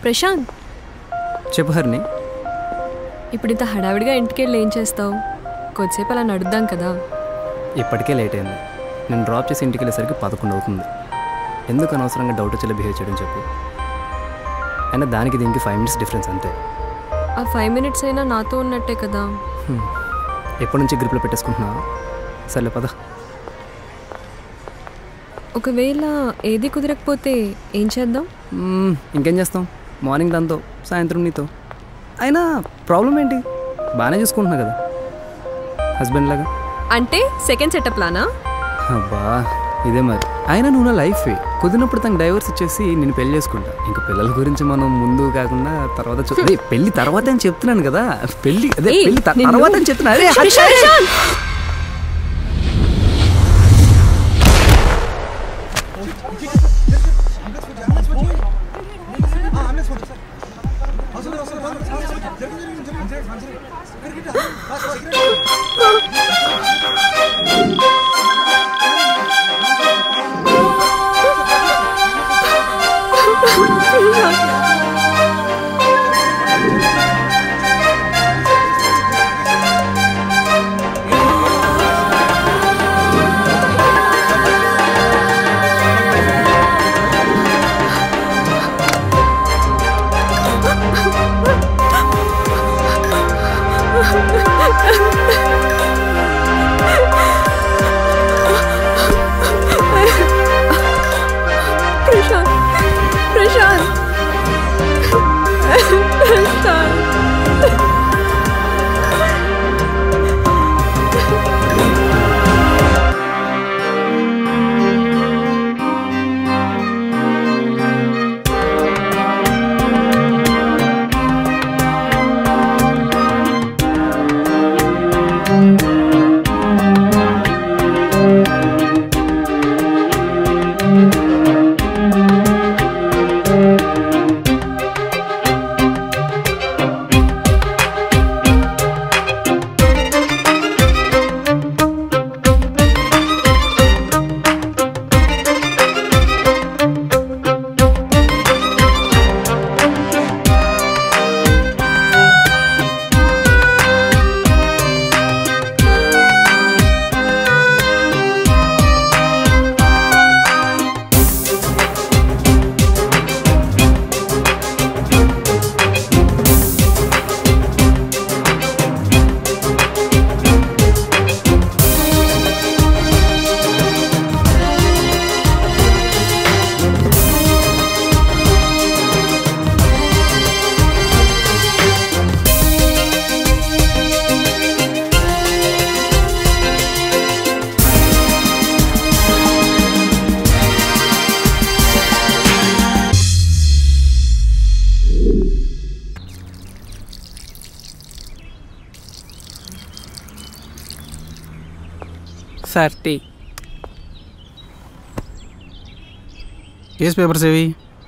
ప్రశాంత్ చెప్పు హరిని ఇప్పుడు ఇంత హడావిడిగా ఇంటికి వెళ్ళి ఏం చేస్తావు కొద్దిసేపు అలా నడుద్దాం కదా ఇప్పటికే లేట్ అయింది నేను డ్రాప్ చేసి ఇంటికి వెళ్ళేసరికి పదకొండు అవుతుంది ఎందుకు అనవసరంగా డౌట్ వచ్చేలా బిహేవ్ చేయడం చెప్పు అయినా దానికి దీనికి ఫైవ్ మినిట్స్ డిఫరెన్స్ అంతే ఆ ఫైవ్ మినిట్స్ అయినా నాతో ఉన్నట్టే కదా హ్మ్. ఎప్పటి నుంచి గ్రిప్లో పెట్టేసుకుంటున్నావా సర్లే పద ఒకవేళ ఏది కుదరకపోతే ఏం చేద్దాం మ్మ్, ఇంకేం చేస్తాం మార్నింగ్ దాంతో సాయంత్రం నీతో అయినా ప్రాబ్లం ఏంటి బాగానే చూసుకుంటున్నా కదా హస్బెండ్ లాగా అంటే సెకండ్ సెటప్ లానా అబ్బా ఇదే మరి అయినా నువ్వు నా లైఫ్ కుదిరినప్పుడు తనకు డైవర్స్ ఇచ్చేసి నేను పెళ్లి చేసుకుంటా ఇంకా పిల్లల గురించి మనం ముందు కాకుండా తర్వాత చూ అదే, పెళ్లి తర్వాత అని చెప్తున్నాను కదా పెళ్లి అదే ఏయ్, పెళ్లి త- నిన్ను- తర్వాత అని చెప్తున్నా అదే, అదే. Prashanth! Prashanth Prashanth Prashanth sir the case papers ఏవి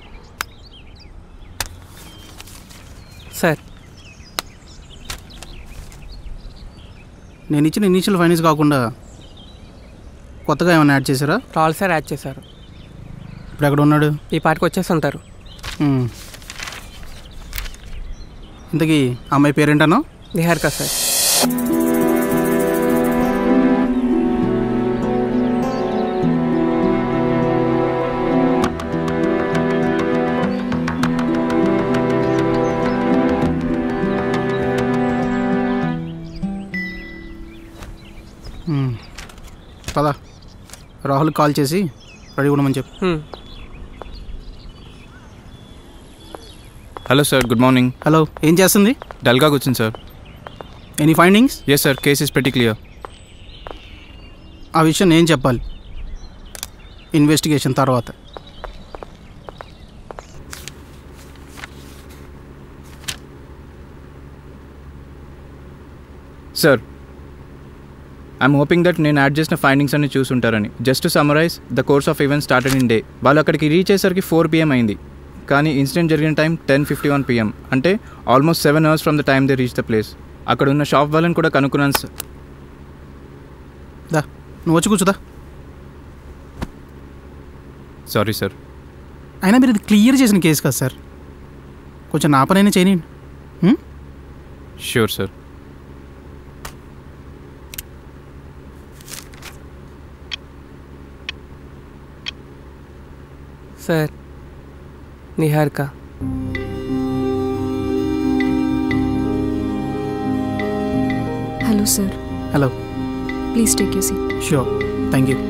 సార్ నేను ఇచ్చిన ఇనీషియల్ ఫైనాన్స్ కాకుండా కొత్తగా ఏమైనా యాడ్ చేశారా రాల్ సార్ యాడ్ చేశారు ఇప్పుడు ఎక్కడ ఉన్నాడు ఈ పాటికి వచ్చేసి ఉంటారు మ్మ్. ఇంతకీ ఆ అమ్మాయి పేరేంటన్నా నిహారిక సార్ మ్మ్. పద రాహుల్ కాల్ చేసి రెడీ ఉండమని చెప్పు హ్మ్. Hello sir good morning hello ఏం చేస్తుంది డల్గా కూర్చుంది sir any findings yes sir case is పెట్టి క్లియర్ ఆ విషయం నేను చెప్పాలి ఇన్వెస్టిగేషన్ తర్వాత సార్ ఐఎమ్ హోపింగ్ దట్ నేను యాడ్ చేసిన ఫైండింగ్స్ అన్ని చూసుంటారని just to summarise the course of event started in day వాళ్ళు అక్కడికి రీచ్ అయ్యేసరికి ఫోర్ పిఎం అయింది కానీ ఇన్సిడెంట్ జరిగిన time ten fifty one PM అంటే almost seven hours from the time they reach the place అక్కడ ఉన్న షాప్ వాళ్ళని కూడా కనుక్కున్నాను సార్ దా నువ్వు వచ్చి కూర్చుదా సారీ సార్ అయినా మీరు ఇది క్లియర్ చేసిన కేసు కదా సార్ కొంచెం నా పనైనా చేయనియండి హ్మ్? Sure sir sir Niharika hello sir hello please take you seat sure thank you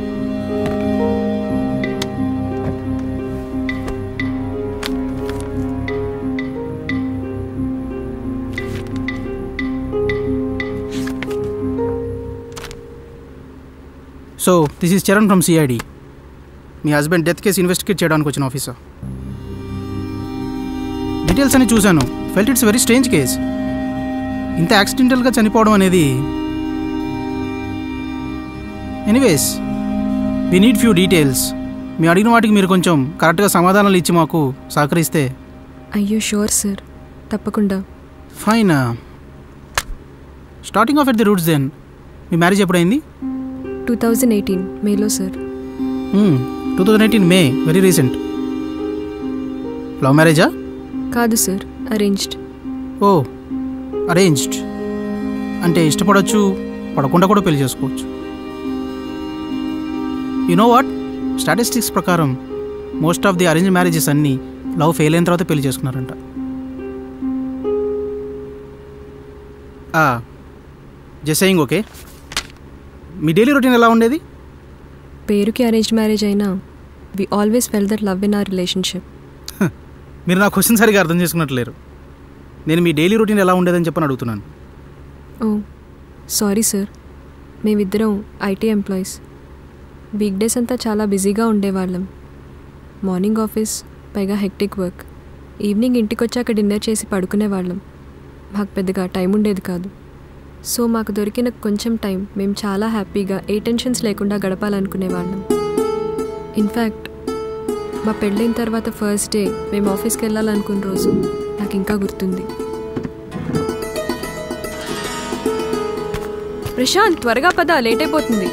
so this is Charan from CID మీ హస్బెండ్ డెత్ కేసు ఇన్వెస్టిగేట్ చేయడానికి వచ్చిన ఆఫీసర్ డీటెయిల్స్ అని చూశాను felt it's very strange case ఇంత యాక్సిడెంటల్గా చనిపోవడం అనేది anyways we need few details మీ అడిగిన వాటికి మీరు కొంచెం కరెక్ట్గా సమాధానాలు ఇచ్చి మాకు సహకరిస్తే అయ్యో షూర్ సార్ తప్పకుండా fine starting off at the roots then మీ మ్యారేజ్ ఎప్పుడైంది టూ థౌజండ్ ఎయిటీన్ మేలో sir two thousand eighteen May very recent love మ్యారేజా కాదు సార్ అరేంజ్డ్ ఓ అరేంజ్డ్ అంటే ఇష్టపడవచ్చు పడకుండా కూడా పెళ్లి చేసుకోవచ్చు యు నో వాట్ స్టాటిస్టిక్స్ ప్రకారం most of the arrange marriages అన్నీ లవ్ ఫెయిల్ అయిన తర్వాత పెళ్లి చేసుకున్నారంట జస్ట్ ఓకే మీ డైలీ రొటీన్ ఎలా ఉండేది పేరుకి అరేంజ్డ్ మ్యారేజ్ అయినా we always fell that love in our relationship మీరు నా క్వశ్చన్ సరిగా అర్థం చేసుకున్నట్లేరు నేను మీ డైలీ రొటీన్ ఎలా ఉండేదని చెప్పని అడుగుతున్నాను ఓ సారీ సార్ మేమిద్దరం ఐటీ ఎంప్లాయీస్ వీక్ డేస్ అంతా చాలా బిజీగా ఉండేవాళ్ళం మార్నింగ్ ఆఫీస్ పైగా హెక్టిక్ వర్క్ ఈవినింగ్ ఇంటికి వచ్చాక డిన్నర్ చేసి పడుకునేవాళ్ళం మాకు పెద్దగా టైం ఉండేది కాదు సో మాకు దొరికిన కొంచెం టైం మేము చాలా హ్యాపీగా ఏ టెన్షన్స్ లేకుండా గడపాలనుకునేవాళ్ళం ఇన్ఫ్యాక్ట్ మా పెళ్ళైన తర్వాత ఫస్ట్ డే మేము ఆఫీస్కి వెళ్ళాలనుకున్న రోజు నాకు ఇంకా గుర్తుంది ప్రశాంత్ త్వరగా పద లేట్ అయిపోతుంది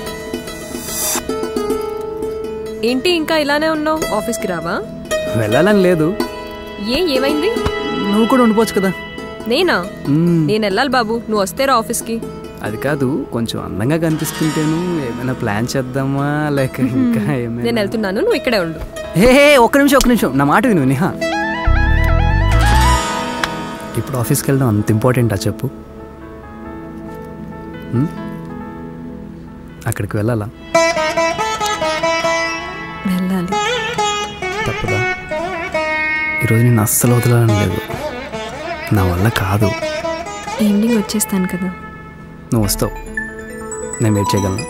ఏంటి ఇంకా ఇలానే ఉన్నావు ఆఫీస్కి రావా వెళ్ళాలని లేదు ఏ ఏమైంది నువ్వు కూడా ఉండిపోవచ్చు కదా నేనా మ్మ్. నేను వెళ్ళాలి బాబు నువ్వు వస్తే రా ఆఫీస్కి అది కాదు కొంచెం అందంగా కనిపిస్తుంటేను ఏమైనా ప్లాన్ చేద్దామా లేక ఇంకా నేను ఏమైనా వెళ్తున్నాను నువ్వు ఇక్కడే ఉండు హే హే, ఒక్క నిమిషం ఒక్క నిమిషం నా మాట విను నిహా ఇప్పుడు ఆఫీస్కి వెళ్ళడం అంత ఇంపార్టెంటా చెప్పు ఉమ్? అక్కడికి వెళ్ళాలా వెళ్ళాలి తప్పదా ఈరోజు నేను అస్సలు వదలని లేదు నా వల్ల కాదు ఈవినింగ్ వచ్చేస్తాను కదా నువ్వు వస్తావు నేను వెయిట్ చేయగలను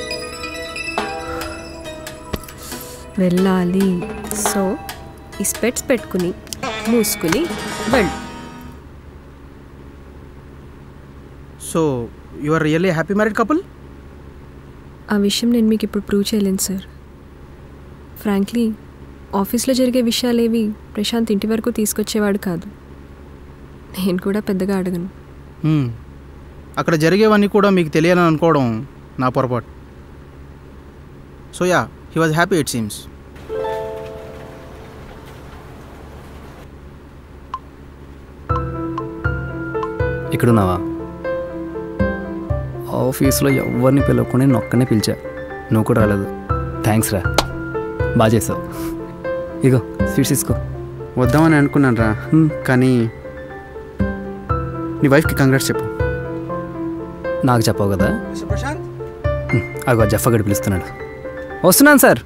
వెళ్ళాలి సో ఈ స్పెట్స్ పెట్టుకుని మూసుకుని వెళ్ళు so you are really happy married couple ఆ విషయం నేను మీకు ఇప్పుడు ప్రూవ్ చేయలేను సార్ ఫ్రాంక్లీ ఆఫీస్లో జరిగే విషయాలేవి ప్రశాంత్ ఇంటి వరకు తీసుకొచ్చేవాడు కాదు నేను కూడా పెద్దగా అడగను అక్కడ జరిగేవన్నీ కూడా మీకు తెలియాలని అనుకోవడం నా పొరపాటు so yeah he was happy it seems ఇక్కడున్నావా ఆఫీస్లో ఎవరిని పిలవకుండా నేను ఒక్కనే పిలిచా నువ్వు కూడా రాలేదు థ్యాంక్స్ రా బాగా చేసావు ఇగో స్వీట్స్ తీసుకో వద్దామని అనుకున్నాను రా హ్మ్. కానీ నీ వైఫ్కి కంగ్రాట్స్ చెప్పు నాకు చెప్పావు కదా హ్మ్, అగో జఫ్ఫగడి పిలుస్తున్నాడు వస్తున్నాను sir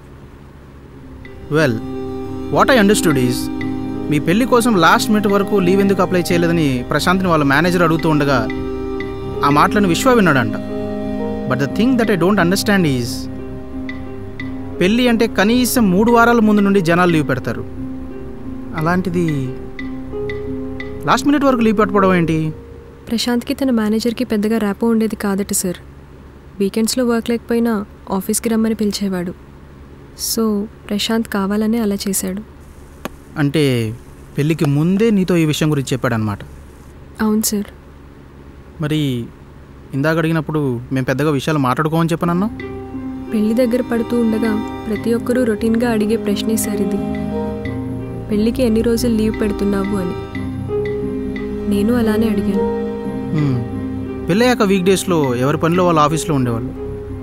well what I understood is మీ పెళ్లి కోసం లాస్ట్ మినిట్ వరకు లీవ్ ఎందుకు అప్లై చేయలేదని ప్రశాంత్ని వాళ్ళ మేనేజర్ అడుగుతూ ఉండగా ఆ మాటలను విశ్వ విన్నాడంట but the thing that I don't understand is పెళ్ళి అంటే కనీసం మూడు వారాల ముందు నుండి జనాలు లీవ్ పెడతారు అలాంటిది లాస్ట్ మినిట్ వరకు లీవ్ పెట్టుకోవడం ఏంటి ప్రశాంత్కి తన మేనేజర్కి పెద్దగా ర్యాపో ఉండేది కాదట సార్ వీకెండ్స్లో వర్క్ లేకపోయినా ఆఫీస్కి రమ్మని పిలిచేవాడు సో ప్రశాంత్ కావాలనే అలా చేశాడు అంటే పెళ్ళికి ముందే నీతో ఈ విషయం గురించి చెప్పాడనమాట అవును సార్ మరి ఇందాక అడిగినప్పుడు మేము పెద్దగా విషయాలు మాట్లాడుకోమని చెప్పనన్నాం పెళ్లి దగ్గర పడుతూ ఉండగా ప్రతి ఒక్కరూ రొటీన్గా అడిగే ప్రశ్నే సార్ ఇది పెళ్ళికి ఎన్ని రోజులు లీవ్ పెడుతున్నావు అని నేను అలానే అడిగాను మ్మ్. పెళ్ళయ్యాక వీక్ డేస్లో ఎవరి పనిలో వాళ్ళ ఆఫీస్లో ఉండేవాళ్ళు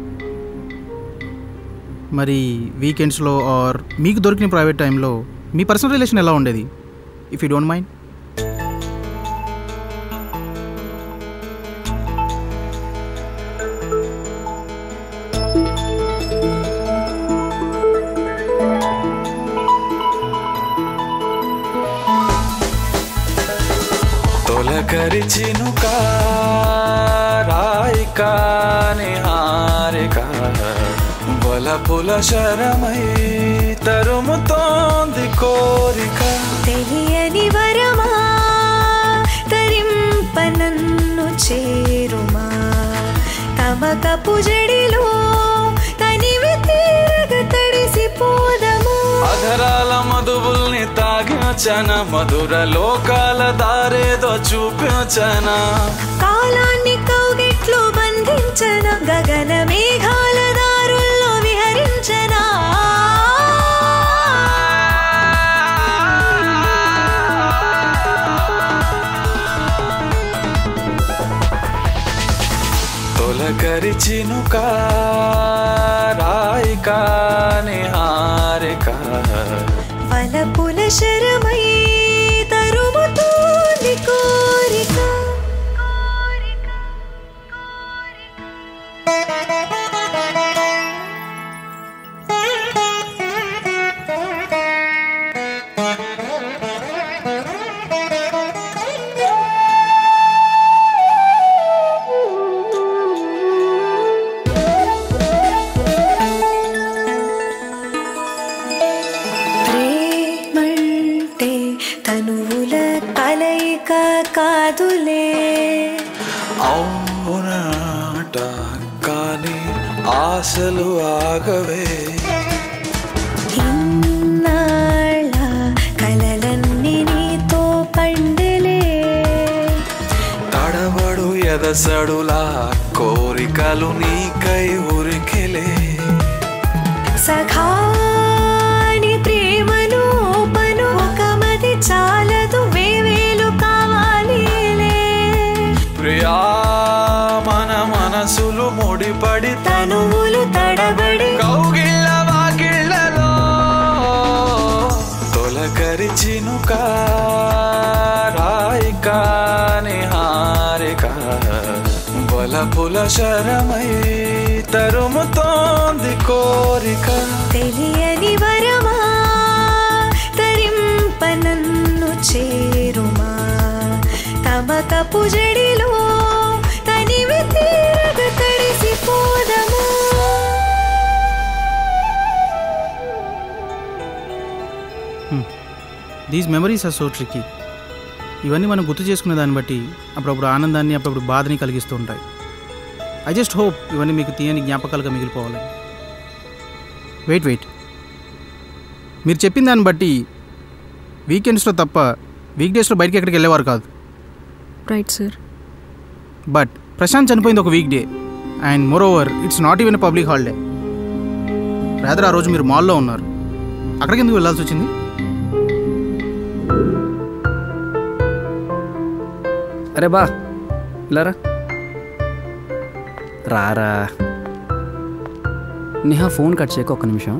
మరి వీకెండ్స్లో ఆర్ మీకు దొరికిన ప్రైవేట్ టైంలో మీ పర్సనల్ రిలేషన్ ఎలా ఉండేది ఇఫ్ యూ డోంట్ మైండ్ తొలకరిచినుక రాయిక నిహారిక బలపుల శరమై తరుముతోంది కోరిక తెలియని వరమా తరింప నన్ను చేరుమా తమకపు జడిలో తనివి తీరగ తడిసిపోదము అధరాల మధువుల్ని తాగించన మధుర లోకాల దారేదో చూపించన కాలాన్ని కౌగిట్లో బంధించన గగన మేఘాల దారుల్లో విహరించనా తొలకరిచినుక రాయిక నిహారిక వలపుల శరమై తరుముతోంది కోరిక ప్రేమంటే తనువుల కలయిక కాదులే అవునాట కానీ ఆశలు ఆగవే ఇన్నాళ్ళ కలలన్నీ నీతో పండలే తడబడు ఎదసడులా కోరికలు నీకై ఉరికెలే సఖాని ప్రేమను పను ఒక మది చాలదు వేవేలు కావాలిలే ప్రియా మన మనసులు ముడిపడి తనువులు తడబడి కౌగిళ్ళ వాకిళ్ళలో తొలకరిచినుక రాయిక నిహారిక బలపుల శరమై తరుముతోంది కోరిక తెలియని వరమా తరింప నన్ను చేరుమా తమకపు జడిలో తనివి తీరగ తడిసిపోదము these memories are so tricky ఇవన్నీ మనం గుర్తు చేసుకునే దాన్ని బట్టి అప్పుడప్పుడు ఆనందాన్ని అప్పుడప్పుడు బాధని కలిగిస్తూ ఉంటాయి ఐ జస్ట్ హోప్ ఇవన్నీ మీకు తీయని జ్ఞాపకాలుగా మిగిలిపోవాలి వెయిట్ వెయిట్ మీరు చెప్పిన దాన్ని బట్టి వీకెండ్స్లో తప్ప వీక్ డేస్లో బయటికి ఎక్కడికి వెళ్ళేవారు కాదు రైట్ సార్ బట్ ప్రశాంత్ చనిపోయింది ఒక weekday and moreover it's not even public holiday rather ఆ రోజు మీరు మాల్లో ఉన్నారు అక్కడికి ఎందుకు వెళ్ళాల్సి వచ్చింది అరే బా ఇలారా రారా నిహా ఫోన్ కట్ చేయక ఒక్క నిమిషం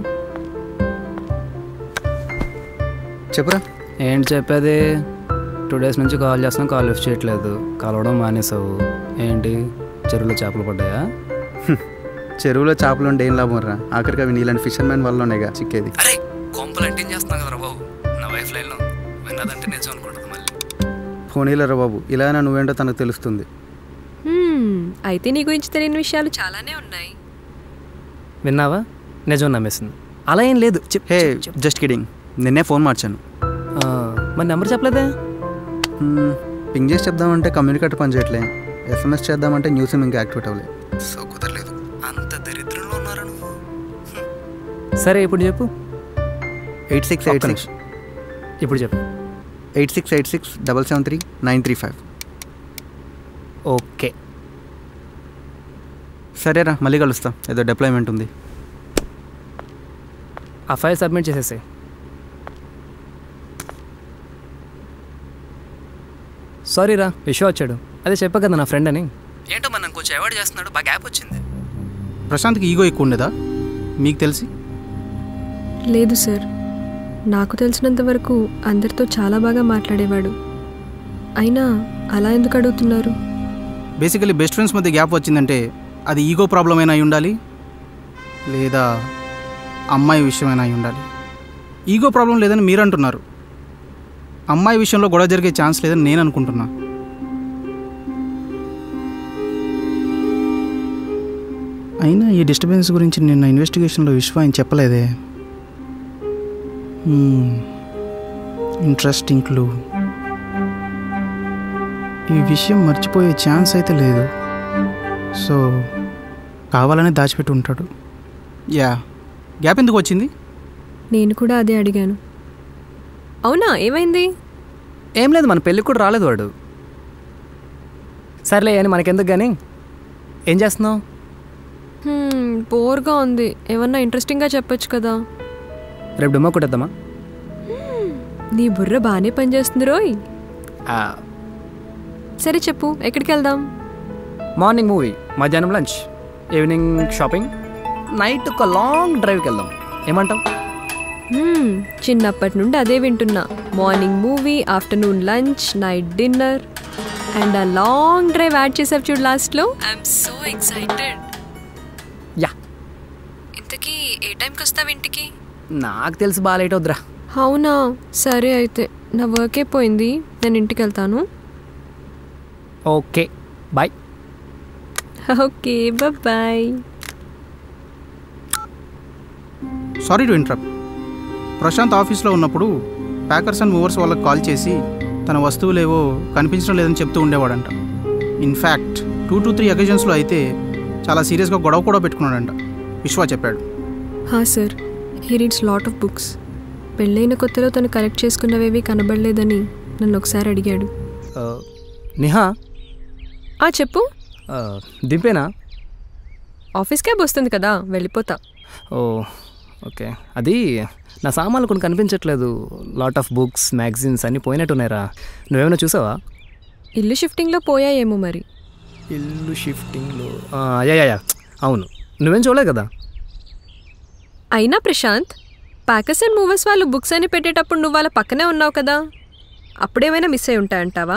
చెప్పురా ఏంటి చెప్పేది టూ డేస్ నుంచి కాల్ చేస్తున్నాం కాల్ లిఫ్ట్ చేయట్లేదు కలవడం మానేసావు ఏంటి చెరువులో చేపలు పడ్డాయా చెరువులో చేపలు ఉంటే ఏం లాభం రా ఆఖరికి అవి నీలాంటి ఫిషర్మెన్ వల్లనేగా చిక్కేది అరే కొంపలు అంటే చేస్తున్నావు కదరా బాబు నా వైఫ్ లైన్లో విన్నదంటే నిజం అనుకుంటుంది మళ్ళీ పోనీలరా బాబు ఇలా నువ్వేంటో తనకు తెలుస్తుంది హ్మ్, అయితే నీ గురించి తెలియని విషయాలు చాలానే ఉన్నాయి విన్నావా నిజం నమ్మేసింది అలా ఏం లేదు చెప్ హే చెప్, చెప్. జస్ట్ కిడింగ్ నిన్నే ఫోన్ మార్చాను ఆ, మరి నెంబర్ చెప్పలేదే హ్మ్, పింగ్ చేసి చెప్దామంటే కమ్యూనికేటర్ పని చేయట్లే ఎస్ఎంఎస్ చేద్దామంటే న్యూస్ ఇంకా యాక్టివేట్ అవ్వలేదు సో కుదరలేదు అంత దరిద్రంలో ఉన్నారా నువ్వు హ్మ్. సరే ఇప్పుడు చెప్పు ఎయిట్ సిక్స్ ఎయిట్ ఒక్క సిక్స్ నిమిషం. ఇప్పుడు చెప్పు eight six eight six double seven three nine three five okay సరేరా మళ్ళీ కలుస్తాం ఏదో డిప్లాయ్మెంట్ ఉంది ఆ ఫైల్ సబ్మిట్ చేసేసాయి సారీ రా విశ్వ వచ్చాడు అదే చెప్పా కదా నా ఫ్రెండ్ అని ఏంటో మనం కొంచెం అవాయిడ్ చేస్తున్నాడు బాగా గ్యాప్ వచ్చింది ప్రశాంత్కి ఈగో ఎక్కువ ఉండేదా మీకు తెలిసి లేదు సార్ నాకు తెలిసినంత వరకు అందరితో చాలా బాగా మాట్లాడేవాడు అయినా అలా ఎందుకు అడుగుతున్నారు బేసికలీ బెస్ట్ ఫ్రెండ్స్ మధ్య గ్యాప్ వచ్చిందంటే అది ఈగో ప్రాబ్లం అయినా అయి ఉండాలి లేదా అమ్మాయి విషయమైనా అయి ఉండాలి ఈగో ప్రాబ్లం లేదని మీరు అంటున్నారు అమ్మాయి విషయంలో గొడవ జరిగే ఛాన్స్ లేదని నేను అనుకుంటున్నా అయినా ఈ డిస్టర్బెన్స్ గురించి నిన్న ఇన్వెస్టిగేషన్లో విశ్వ ఆయన చెప్పలేదే ఇంట్రెస్టింగ్ క్లూ ఈ విషయం మర్చిపోయే ఛాన్స్ అయితే లేదు సో కావాలనే దాచిపెట్టి ఉంటాడు యా గ్యాప్ ఎందుకు వచ్చింది నేను కూడా అదే అడిగాను అవునా ఏమైంది ఏం లేదు మన పెళ్ళికి కూడా రాలేదు వాడు సర్లే అని మనకెందుకు కానీ ఏం చేస్తున్నావు హ్మ్, బోర్గా ఉంది ఏమన్నా ఇంట్రెస్టింగ్గా చెప్పొచ్చు కదా రేపు డొమ్మ కొట్టేద్దామా నీ బుర్ర బాగానే పనిచేస్తుంది రోయ్ సరే చెప్పు ఎక్కడికి వెళ్దాం మార్నింగ్ మూవీ మధ్యాహ్నం లంచ్ ఈవినింగ్ షాపింగ్ నైట్ ఒక లాంగ్ డ్రైవ్కి వెళ్దాం ఏమంటావు హ్మ్, చిన్నప్పటి నుండి అదే వింటున్నా morning movie afternoon lunch night dinner and ఆ లాంగ్ డ్రైవ్ యాడ్ చేసావు చూడు లాస్ట్లో ఐఎమ్ సో ఎక్సైటెడ్ యా ఇంతకీ ఏ టైంకి వస్తావు ఇంటికి నాకు తెలిసి బాగా లేట్ అవుద్దిరా అవునా సరే అయితే నా వర్కే పోయింది నేను ఇంటికి వెళ్తాను okay bye okay bye sorry to interrupt Prashanth ఆఫీస్లో ఉన్నప్పుడు ప్యాకర్స్ అండ్ మూవర్స్ వాళ్ళకి కాల్ చేసి తన వస్తువులేవో కనిపించడం లేదని చెప్తూ ఉండేవాడంట ఇన్ఫ్యాక్ట్ టూ టు త్రీ అకేజన్స్లో అయితే చాలా సీరియస్గా గొడవ కూడా పెట్టుకున్నాడంట విశ్వ చెప్పాడు హా sir he reads lot of books పెళ్ళైన కొత్తలో తను కలెక్ట్ చేసుకున్నవేవి కనబడలేదని నన్ను ఒకసారి అడిగాడు ఆ, నిహా ఆ చెప్పు ఆ, దింపేనా ఆఫీస్ క్యాబ్ వస్తుంది కదా వెళ్ళిపోతా ఓ ఓకే అది నా సామాన్లు కొన్ని కనిపించట్లేదు లాట్ ఆఫ్ బుక్స్ మ్యాగజైన్స్ అన్నీ పోయినట్టున్నాయిరా నువ్వేమైనా చూసావా ఇల్లు షిఫ్టింగ్లో పోయాయేమో మరి ఇల్లు షిఫ్టింగ్లో యా యా అవును నువ్వేం చూడలేదు కదా అయినా ప్రశాంత్ ప్యాకర్స్ అండ్ మూవర్స్ వాళ్ళు బుక్స్ అని పెట్టేటప్పుడు నువ్వు వాళ్ళ పక్కనే ఉన్నావు కదా అప్పుడేమైనా మిస్ అయి ఉంటాయంటావా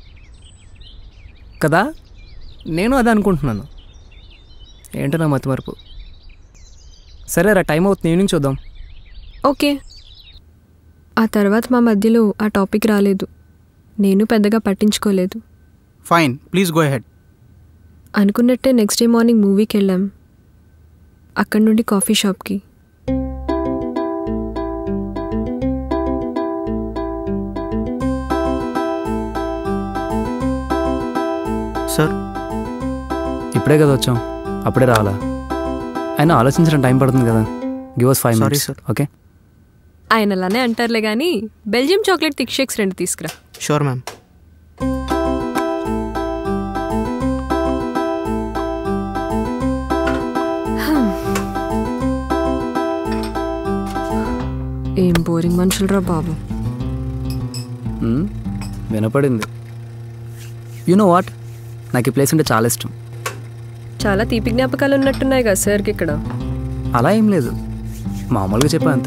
కదా నేను అదే అనుకుంటున్నాను ఏంటో నా మతిమరుపు సరే రా టైం అవుతుంది ఈవినింగ్ చూద్దాం ఓకే ఆ తర్వాత మా మధ్యలో ఆ టాపిక్ రాలేదు నేను పెద్దగా పట్టించుకోలేదు ఫైన్ ప్లీజ్ గో హెడ్ అనుకున్నట్టే నెక్స్ట్ డే మార్నింగ్ మూవీకి వెళ్ళాం అక్కడి నుండి కాఫీ షాప్కి సార్ ఇప్పుడే కదా వచ్చాం అప్పుడే రావాలా అయినా ఆలోచించడం టైం పడుతుంది కదా give us five Sorry, minutes sir. Okay ఆయన అలానే అంటారులే కానీ బెల్జియం చాక్లెట్ థిక్ షేక్స్ రెండు తీసుకురా షూర్ మ్యామ్ ఏం బోరింగ్ మనుషులరా బాబు మ్మ్. వినపడింది యు నో వాట్ నాకు ఈ ప్లేస్ అంటే చాలా ఇష్టం చాలా తీపి జ్ఞాపకాలు ఉన్నట్టున్నాయి కదా సార్కి ఇక్కడ అలా ఏం లేదు మామూలుగా చెప్పా అంతే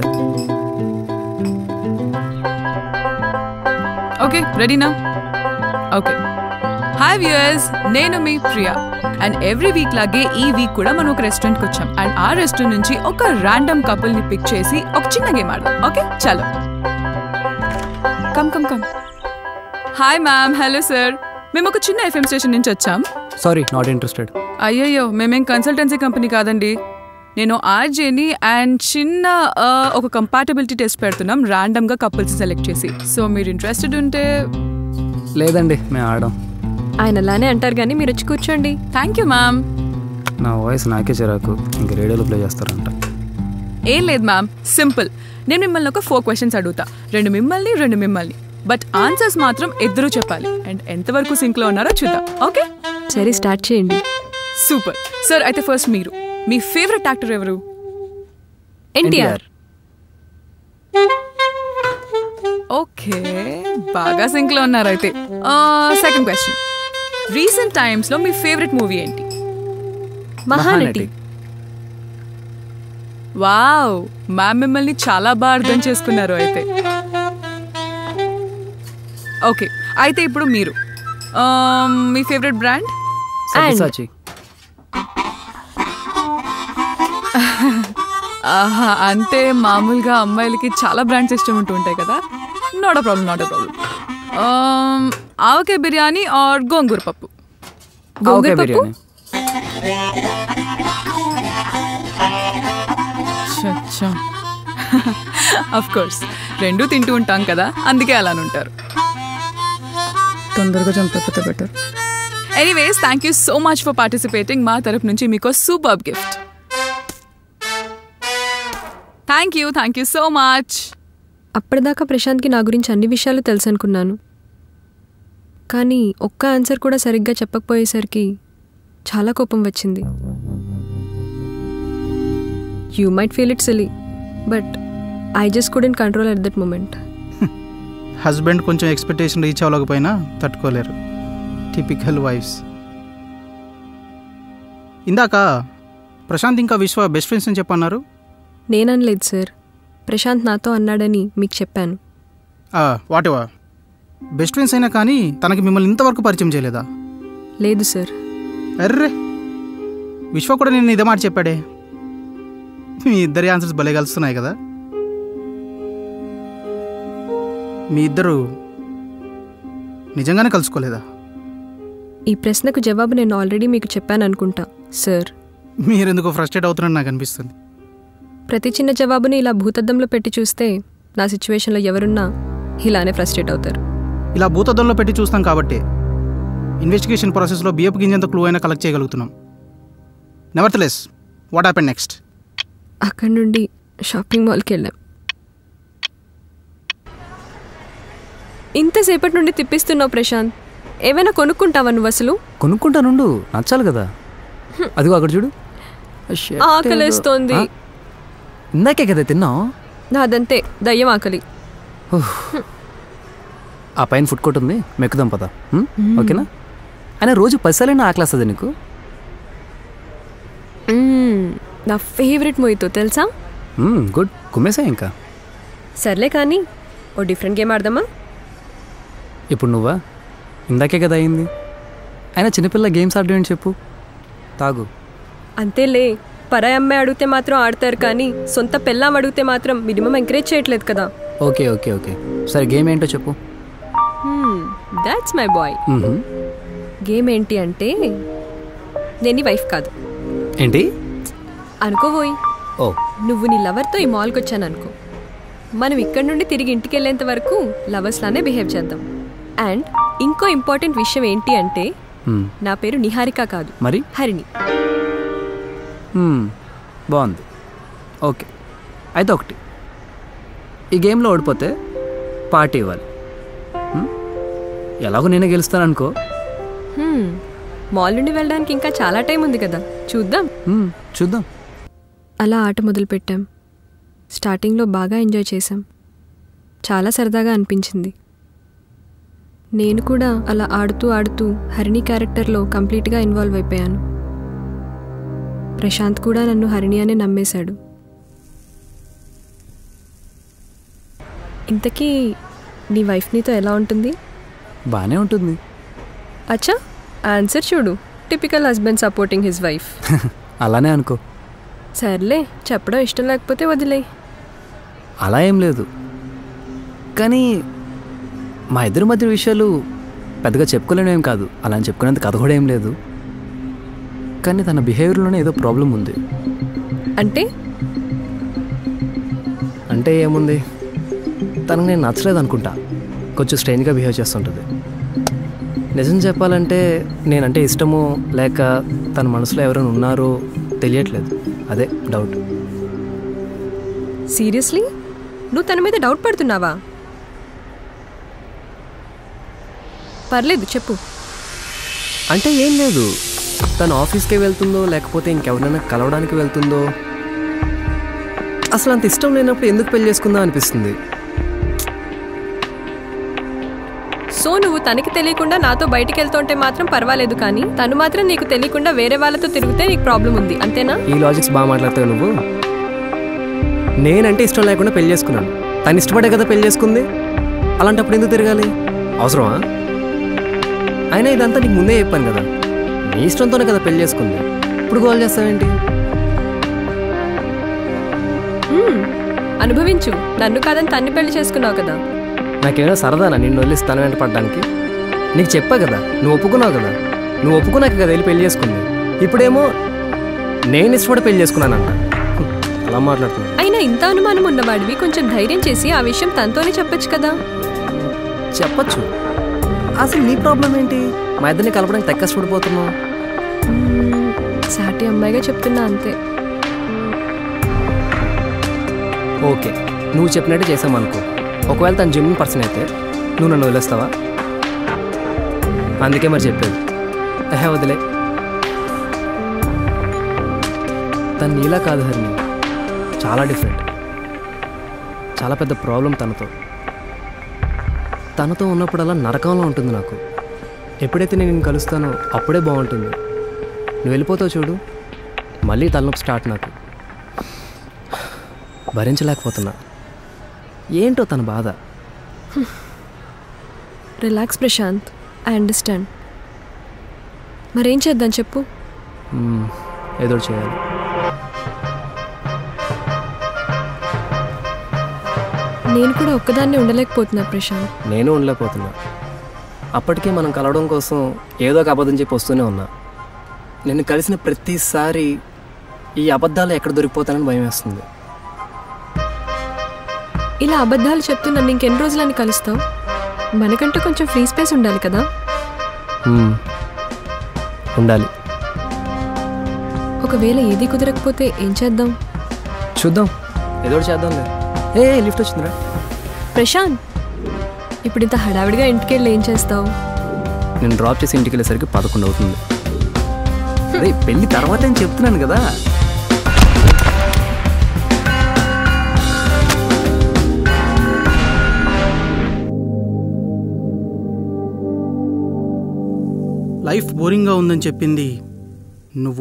ఓకే రెడీనా ఓకే హాయ్ వ్యూయర్స్ నేను మీ ప్రియా అండ్ ఎవ్రీ వీక్ లాగే ఈ వీక్ కూడా మనం ఒక రెస్టారెంట్కి వచ్చాం అండ్ ఆ రెస్టారెంట్ నుంచి ఒక ర్యాండమ్ కపుల్ ని పిక్ చేసి ఒక చిన్న గేమ్ ఆడదాం ఓకే చలో come come come hi ma'am hello sir మేము ఒక చిన్న ఎఫ్ఎం స్టేషన్ నుంచి వచ్చాం సారీ నాట్ ఇంట్రెస్టెడ్ అయ్యయ్యో మేమేం కన్సల్టెన్సీ కంపెనీ కాదండి నేను ఆర్జేని అండ్ చిన్న ఆ, ఒక కంపాటబిలిటీ టెస్ట్ పెడుతున్నాం ర్యాండమ్గా కపుల్స్ సెలెక్ట్ చేసి సో మీరు ఇంట్రెస్టెడ్ ఉంటే లేదండి మేము ఆడడం ఆయన అలానే అంటారు కానీ మీరు వచ్చి కూర్చోండి థ్యాంక్ యూ మ్యామ్ నా వాయిస్ నాకే చిరాకు ఇంక రేడియోలో ప్లే చేస్తారంట ఏం లేదు మ్యామ్ సింపుల్ నేను మిమ్మల్ని ఒక ఫోర్ క్వశ్చన్స్ అడుగుతా రెండు మిమ్మల్ని రెండు మిమ్మల్ని బట్ ఆన్సర్స్ మాత్రం ఇద్దరు చెప్పాలి అండ్ ఎంతవరకు సింక్లో ఉన్నారో చూద్దాం ఓకే సరే స్టార్ట్ చేయండి సూపర్ సార్ అయితే ఫస్ట్ మీరు మీ ఫేవరెట్ యాక్టర్ ఎవరు ఎన్టీఆర్ ఓకే బాగా సింక్ లో ఉన్నారు అయితే సెకండ్ క్వశ్చన్ రీసెంట్ టైమ్స్ లో మీ ఫేవరెట్ మూవీ ఏంటి మహానటి వావ్ మ్యామ్ మిమ్మల్ని చాలా బాగా అర్థం చేసుకున్నారు అయితే ఓకే అయితే ఇప్పుడు మీరు Um, మీ ఫేవరెట్ బ్రాండ్ సబ్యసాచి ఆహా అంటే మామూలుగా అమ్మాయిలకి చాలా బ్రాండ్స్ ఇష్టం ఉంటూ ఉంటాయి కదా not a problem not a problem Avakaya biryani or gongura pappu okay biryani of course రెండు తింటూ ఉంటాం కదా అందుకే అలానే ఉంటారు తొందరగా చంపకపోతే better anyways thank you so much for participating మా తరపు నుంచి మీకు super gift thank you thank you so much అప్పటిదాకా ప్రశాంత్కి నా గురించి అన్ని విషయాలు తెలుసు అనుకున్నాను కానీ ఒక్క ఆన్సర్ కూడా సరిగ్గా చెప్పకపోయేసరికి చాలా కోపం వచ్చింది you might feel it silly but I just couldn't control at that moment husband కొంచెం ఎక్స్పెక్టేషన్ రీచ్ అవ్వలేకపోయినా తట్టుకోలేరు టిపికల్ వైఫ్స్ ఇందాక ప్రశాంత్ ఇంకా విశ్వ బెస్ట్ ఫ్రెండ్స్ అని చెప్పన్నారు నేననలేదు సార్ ప్రశాంత్ నాతో అన్నాడని మీకు చెప్పాను వాట్ ఎవర్ బెస్ట్ ఫ్రెండ్స్ అయినా కానీ తనకి మిమ్మల్ని ఇంతవరకు పరిచయం చేయలేదా లేదు సార్ అర్రే విశ్వ కూడా నేను ఇదే మాట చెప్పాడే మీ ఇద్దరి ఆన్సర్స్ భలే కలుస్తున్నాయి కదా మీ ఇద్దరు నిజంగానే కలుసుకోలేదా ఈ ప్రశ్నకు జవాబు నేను ఆల్రెడీ మీకు చెప్పాను అనుకుంటా సార్ మీరెందుకో ఫ్రస్ట్రేట్ అవుతున్నట్టు నాకు అనిపిస్తుంది ప్రతి చిన్న జవాబుని ఇలా భూతద్దంలో పెట్టి చూస్తే నా సిచ్యువేషన్లో ఎవరున్నా ఇలానే ఫ్రస్ట్రేట్ అవుతారు ఇలా భూతద్దంలో పెట్టి చూస్తాం కాబట్టి ఇన్వెస్టిగేషన్ ప్రాసెస్లో బియ్యపు గింజంత క్లూ అయినా కలెక్ట్ చేయగలుగుతున్నాం నెవర్తలెస్ వాట్ హ్యాపెన్ నెక్స్ట్ అక్కడి నుండి షాపింగ్ మాల్కి వెళ్ళాం ఇంతసేపటి నుండి తిప్పిస్తున్నావు ప్రశాంత్ ఏమైనా కొనుక్కుంటావా నువ్వు అసలు కొనుక్కుంటానుండు నచ్చాలి కదా అదిగో అక్కడ చూడు ఆ shirt ఆకలేస్తోంది ఏదో- ఆ? ఇందాకే కదా తిన్నావు నాదంతే దయ్యం ఆకలి ఆ పైన ఫుడ్ కోర్ట్ ఉంది మెక్కుదాం పద ఉం? ఓకేనా అయినా రోజు పైసలైనా ఆకలేస్తుంది నీకు మ్మ్, నా ఫేవరెట్ మొయ్యితో తెలుసా ఉం, గుడ్ కుమ్మేసా ఇంకా సర్లే కానీ ఓ డిఫరెంట్ గేమ్ ఆడదామా ఇప్పుడు నువ్వా ఇందాకే కదా అయింది అయినా చిన్నపిల్ల గేమ్స్ ఆడడం ఏంటి చెప్పు తాగు అంతేలే పరాయి అమ్మాయి అడిగితే మాత్రం ఆడతారు కానీ సొంత పెళ్ళాం అడిగితే మాత్రం మినిమం ఎంకరేజ్ చేయట్లేదు కదా ఓకే ఓకే ఓకే సరే గేమ్ ఏంటో చెప్పు దాట్స్ మై బాయ్ మ్హూ. గేమ్ ఏంటి అంటే నేను నీ వైఫ్ కాదు ఏంటి అనుకోబోయి ఓ నువ్వు నీ లవర్తో ఈ మాల్కి వచ్చాను అనుకో మనం ఇక్కడ నుండి తిరిగి ఇంటికి వెళ్ళేంత వరకు లవర్స్ లానే బిహేవ్ చేద్దాం అండ్ ఇంకో ఇంపార్టెంట్ విషయం ఏంటి అంటే మ్, నా పేరు నిహారిక కాదు మరి హరిణి మ్, బాగుంది ఓకే అయితే ఒకటి ఈ గేమ్లో ఓడిపోతే పార్టీ ఇవ్వాలి మ్? ఎలాగో నేనే గెలుస్తాను అనుకో హ్మ్, మాల్ నుండి వెళ్ళడానికి ఇంకా చాలా టైం ఉంది కదా చూద్దాం మ్, చూద్దాం అలా ఆట మొదలుపెట్టాం స్టార్టింగ్లో బాగా ఎంజాయ్ చేశాం చాలా సరదాగా అనిపించింది నేను కూడా అలా ఆడుతూ ఆడుతూ హరిణి క్యారెక్టర్లో కంప్లీట్గా ఇన్వాల్వ్ అయిపోయాను ప్రశాంత్ కూడా నన్ను హరిణి అనే నమ్మేశాడు ఇంతకీ నీ వైఫ్ నీతో ఎలా ఉంటుంది బాగానే ఉంటుంది అచ్చా ఆన్సర్ చూడు typical husband supporting his wife అలానే అనుకో సర్లే చెప్పడం ఇష్టం లేకపోతే వదిలే అలా ఏం లేదు కానీ మా ఇద్దరి మధ్య విషయాలు పెద్దగా చెప్పుకోలేనేం కాదు అలా అని చెప్పుకునేంత కథ కూడా ఏం లేదు కానీ తన బిహేవియర్లోనే ఏదో ప్రాబ్లం ఉంది అంటే అంటే ఏముంది తనకు నేను నచ్చలేదు అనుకుంటా కొంచెం స్ట్రేంజ్గా బిహేవ్ చేస్తుంటుంది నిజం చెప్పాలంటే నేనంటే ఇష్టమో లేక తన మనసులో ఎవరైనా ఉన్నారో తెలియట్లేదు అదే డౌట్ సీరియస్లీ నువ్వు తన మీద డౌట్ పడుతున్నావా పర్లేదు చెప్పు అంటే ఏం లేదు తను ఆఫీస్కే వెళ్తుందో లేకపోతే ఇంకెవరైనా కలవడానికి వెళ్తుందో అసలు అంత ఇష్టం లేనప్పుడు ఎందుకు పెళ్లి చేసుకుందాం అనిపిస్తుంది సో నువ్వు తనకి తెలియకుండా నాతో బయటికి వెళ్తుంటే మాత్రం పర్వాలేదు కానీ తను మాత్రం నీకు తెలియకుండా వేరే వాళ్ళతో తిరిగితే నీకు ప్రాబ్లం ఉంది అంతేనా ఈ లాజిక్స్ బాగా మాట్లాడతావు నువ్వు నేనంటే ఇష్టం లేకుండా పెళ్లి చేసుకున్నాను తను ఇష్టపడే కదా పెళ్లి చేసుకుంది అలాంటప్పుడు ఎందుకు తిరగాలి అవసరమా అయినా ఇదంతా నీకు ముందే చెప్పాను కదా నీ ఇష్టంతోనే కదా పెళ్లి చేసుకుంది ఇప్పుడు కాల్ చేస్తావేంటి హ్మ్, అనుభవించు నన్ను కాదని తన్ని పెళ్లి చేసుకున్నావు కదా నాకేమైనా సరదానా నిన్ను వదిలేసి తన వెంట పడ్డానికి నీకు చెప్పా కదా నువ్వు ఒప్పుకున్నావు కదా నువ్వు ఒప్పుకున్నాక కదా వెళ్ళి పెళ్లి చేసుకుంది ఇప్పుడేమో నేను ఇష్టపడి పెళ్లి చేసుకున్నానన్న హ్మ్, అలా మాట్లాడుతున్నా అయినా ఇంత అనుమానం ఉన్నవాడివి కొంచెం ధైర్యం చేసి ఆ విషయం తనతోనే చెప్పొచ్చు కదా చెప్పచ్చు అసలు నీ ప్రాబ్లం ఏంటి మా ఇద్దరిని కలపడానికి తెక్క కష్టపడిపోతున్నావు మ్మ్, సాటి అమ్మాయిగా చెప్తున్నా అంతే ఓకే నువ్వు చెప్పినట్టు చేసామనుకో ఒకవేళ తను జిమ్ పర్సన్ అయితే నువ్వు నన్ను వదిలేస్తావా అందుకే మరి చెప్పేది ఎహే వదిలే తను నీలా కాదు హరిణి చాలా డిఫరెంట్ చాలా పెద్ద ప్రాబ్లం తనతో తనతో ఉన్నప్పుడల్లా నరకంలో ఉంటుంది నాకు ఎప్పుడైతే నేను నిన్ను కలుస్తానో అప్పుడే బాగుంటుంది నువ్వు వెళ్ళిపోతావు చూడు మళ్ళీ తలనొప్పి స్టార్ట్ నాకు భరించలేకపోతున్నా ఏంటో తన బాధ రిలాక్స్ ప్రశాంత్ ఐ అండర్స్టాండ్ మరేం చేద్దాం చెప్పు మ్మ్, ఏదో ఒకటి చేయాలి నేను కూడా ఒక్కదాన్నే ఉండలేకపోతున్నా ప్రశాంత్ నేను ఉండలేకపోతున్నా అప్పటికే మనం కలవడం కోసం ఏదో ఒక అబద్ధం చెప్పి వస్తూనే ఉన్నా నేను కలిసిన ప్రతిసారి ఈ అబద్ధాలు ఎక్కడ దొరికిపోతానని భయం వేస్తుంది ఇలా అబద్ధాలు చెప్తూ నన్ను ఇంకెన్ని రోజులని కలుస్తావు మనకంటూ కొంచెం ఫ్రీ స్పేస్ ఉండాలి కదా మ్మ్. ఉండాలి ఒకవేళ ఏది కుదరకపోతే ఏం చేద్దాం చూద్దాం ఏదో ఒకటి చేద్దాంలే ఏ ఏ, లిఫ్ట్ వచ్చిందిరా ప్రశాంత్ ఇప్పుడు ఇంత హడావిడిగా ఇంటికి వెళ్ళి ఏం చేస్తావు నేను డ్రాప్ చేసి ఇంటికి వెళ్ళేసరికి పదకొండు అవుతుంది అదే పెళ్లి తర్వాత అని చెప్తున్నాను కదా లైఫ్ బోరింగ్గా ఉందని చెప్పింది నువ్వు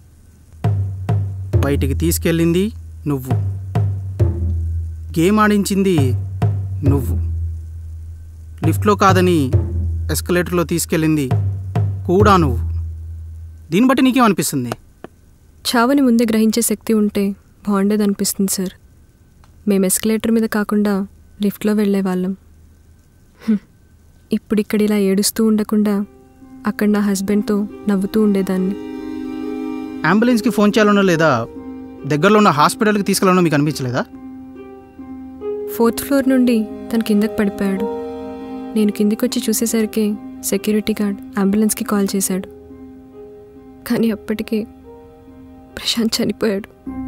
బయటికి తీసుకెళ్ళింది నువ్వు గేమ్ ఆడించింది నువ్వు లిఫ్ట్లో కాదని ఎస్కలేటర్లో తీసుకెళ్ళింది కూడా నువ్వు దీన్ని బట్టి నీకేమనిపిస్తుంది చావని ముందే గ్రహించే శక్తి ఉంటే బాగుండేది అనిపిస్తుంది సార్ మేము ఎస్కలేటర్ మీద కాకుండా లిఫ్ట్లో వెళ్ళేవాళ్ళం హ్మ్. ఇప్పుడు ఇక్కడ ఇలా ఏడుస్తూ ఉండకుండా అక్కడ నా హస్బెండ్తో నవ్వుతూ ఉండేదాన్ని అంబులెన్స్కి ఫోన్ చేయాలనో లేదా దగ్గరలో ఉన్న హాస్పిటల్కి తీసుకెళ్ళాలనో మీకు అనిపించలేదా ఫోర్త్ ఫ్లోర్ నుండి తను కిందకి పడిపోయాడు నేను కిందికి వచ్చి చూసేసరికి సెక్యూరిటీ గార్డ్ అంబులెన్స్కి కాల్ చేశాడు కానీ అప్పటికే ప్రశాంత్ చనిపోయాడు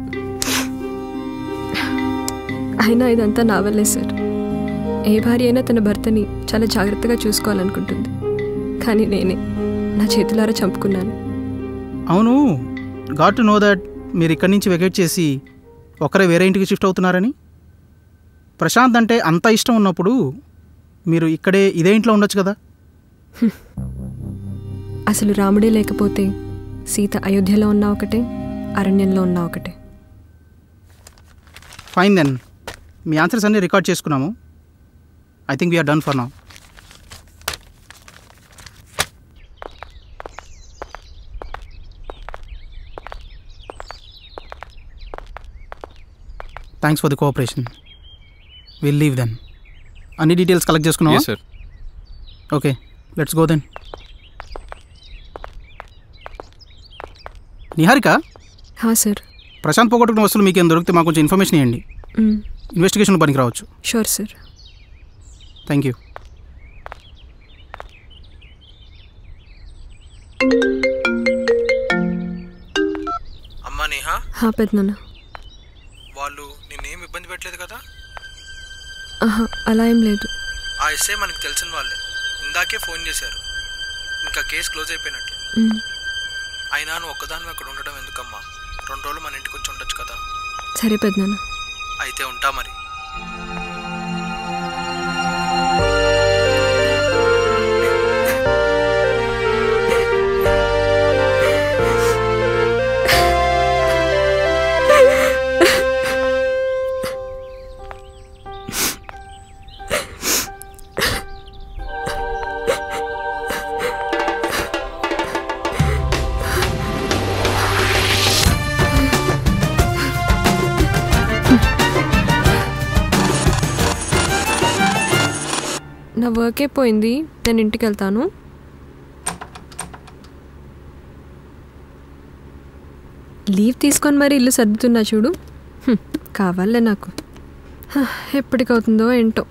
అయినా ఇదంతా నా వల్లే సార్ ఏ భార్య అయినా తన భర్తని చాలా జాగ్రత్తగా చూసుకోవాలనుకుంటుంది కానీ నేనే నా చేతులారా చంపుకున్నాను అవును గాట్ టు నో దట్ మీరు ఇక్కడి నుంచి వెకేట్ చేసి ఒకరే వేరే ఇంటికి షిఫ్ట్ అవుతున్నారని ప్రశాంత్ అంటే అంత ఇష్టం ఉన్నప్పుడు మీరు ఇక్కడే ఇదే ఇంట్లో ఉండొచ్చు కదా అసలు రాముడే లేకపోతే సీత అయోధ్యలో ఉన్న ఒకటే అరణ్యంలో ఉన్న ఒకటే ఫైన్ దెన్ మీ ఆన్సర్స్ అన్నీ రికార్డ్ చేసుకున్నాము I think we're done for now thanks for the cooperation will leave then అన్ని డీటెయిల్స్ కలెక్ట్ చేసుకున్నావా Yes, sir. Okay let's go then Niharika హా సార్ ప్రశాంత్ పోగొట్టుకున్న వస్తువులు మీకు ఏం దొరికితే మాకు కొంచెం ఇన్ఫర్మేషన్ ఇవ్వండి మ్, ఇన్వెస్టిగేషన్ పనికి రావచ్చు షూర్ సార్ థ్యాంక్ యూ అమ్మా నేహా హా పెద్దనాన్న వాళ్ళు నిన్నేం ఇబ్బంది పెట్టలేదు కదా ఆహా అలా ఏం లేదు ఆ ఎస్ఏ మనకు తెలిసిన వాళ్ళే ఇందాకే ఫోన్ చేశారు ఇంకా కేసు క్లోజ్ అయిపోయినట్లు మ్, అయినా నువ్వు ఒక్కదాన్ని అక్కడ ఉండడం ఎందుకమ్మా రెండు రోజులు మన ఇంటికి వచ్చి ఉండొచ్చు కదా సరే పెద్దనాన్న అయితే ఉంటా మరి నా వర్క్ అయిపోయింది నేను ఇంటికి వెళ్తాను లీవ్ తీసుకొని మరి ఇల్లు సర్దుతున్నా చూడు హ్మ్, కావాలే నాకు హ, ఎప్పటికవుతుందో ఏంటో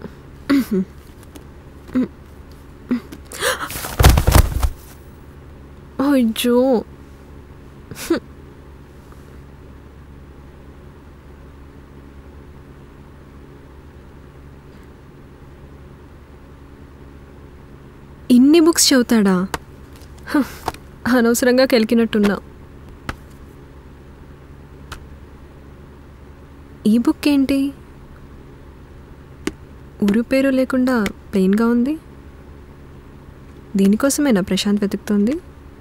అయ్యో ఇన్ని బుక్స్ చదువుతాడా హ, అనవసరంగా కెలికినట్టున్నా ఈ బుక్ ఏంటి ఊరు పేరు లేకుండా ప్లెయిన్గా ఉంది దీనికోసమేనా ప్రశాంత్ వెతుకుతోంది